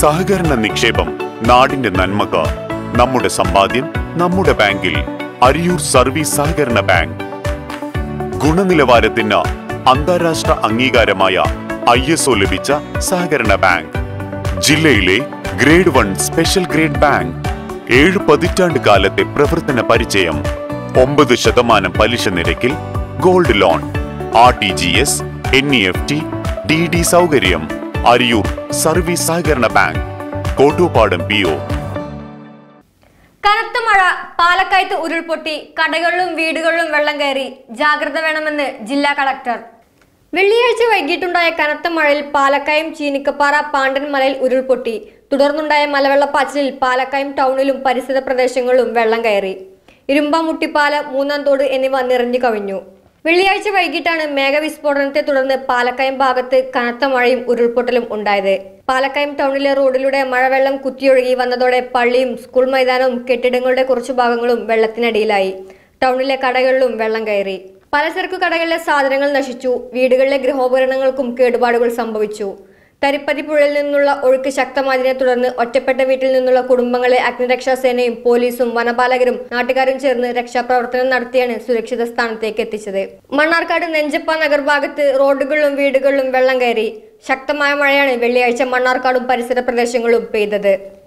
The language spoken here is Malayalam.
സഹകരണ നിക്ഷേപം നാടിന്റെ നന്മക്ക് നമ്മുടെ സമ്പാദ്യം നമ്മുടെ ബാങ്കിൽ അരിയൂർ സർവീസ് സഹകരണ ബാങ്ക് ഗുണനിലവാരത്തിന് അന്താരാഷ്ട്ര അംഗീകാരമായ ഐ എസ് ഒ ലഭിച്ച സഹകരണ ബാങ്ക് ജില്ലയിലെ grade one special grade bank ഏഴ് പതിറ്റാണ്ട് കാലത്തെ പ്രവർത്തന പരിചയം ഒമ്പത് ശതമാനം പലിശ നിരക്കിൽ gold loan R T G S N E F T D D സൗകര്യം അരിയൂർ സർവീസ് സഹകരണ ബാങ്ക് കോട്ടൂപ്പാടം പി ഒ കനത്ത മഴ പാലക്കയത്ത് ഉരുൾപൊട്ടി കടകളിലും വീടുകളിലും വെള്ളം കയറി ജാഗ്രത വേണമെന്ന് ജില്ലാ കളക്ടർ വെള്ളിയാഴ്ച വൈകിട്ടുണ്ടായ കനത്ത മഴയിൽ പാലക്കയം ചീനിക്കപ്പാറ പാണ്ടൻമലയിൽ ഉരുൾപൊട്ടി തുടർന്നുണ്ടായ മലവെള്ളപ്പാച്ചിലിൽ പാലക്കയം ടൗണിലും പരിസര പ്രദേശങ്ങളിലും വെള്ളം കയറി ഇരുമ്പാമുട്ടിപ്പാലം മൂന്നാം തോട് എന്നിവ നിറഞ്ഞു കവിഞ്ഞു വെള്ളിയാഴ്ച വൈകിട്ടാണ് മേഘവിസ്ഫോടനത്തെ തുടർന്ന് പാലക്കയം ഭാഗത്ത് കനത്ത മഴയും ഉരുൾപൊട്ടലും ഉണ്ടായത് പാലക്കയം ടൗണിലെ റോഡിലൂടെ മഴവെള്ളം കുത്തിയൊഴുകി വന്നതോടെ പള്ളിയും സ്കൂൾ മൈതാനവും കെട്ടിടങ്ങളുടെ കുറച്ചു ഭാഗങ്ങളും വെള്ളത്തിനടിയിലായി ടൗണിലെ കടകളിലും വെള്ളം കയറി പലചരക്കു കടകളിലെ സാധനങ്ങൾ നശിച്ചു വീടുകളിലെ ഗൃഹോപകരണങ്ങൾക്കും കേടുപാടുകൾ സംഭവിച്ചു തരിപ്പതി പുഴയിൽ നിന്നുള്ള ഒഴുക്ക് ശക്തമായതിനെ തുടർന്ന് ഒറ്റപ്പെട്ട വീട്ടിൽ നിന്നുള്ള കുടുംബങ്ങളെ അഗ്നിരക്ഷാസേനയും പോലീസും വനപാലകരും നാട്ടുകാരും ചേർന്ന് രക്ഷാപ്രവർത്തനം നടത്തിയാണ് സുരക്ഷിത സ്ഥാനത്തേക്ക് എത്തിച്ചത് മണ്ണാർക്കാട് നെഞ്ചപ്പ നഗർഭാഗത്ത് റോഡുകളിലും വീടുകളിലും വെള്ളം കയറി ശക്തമായ മഴയാണ് വെള്ളിയാഴ്ച മണ്ണാർക്കാടും പരിസര പ്രദേശങ്ങളും പെയ്തത്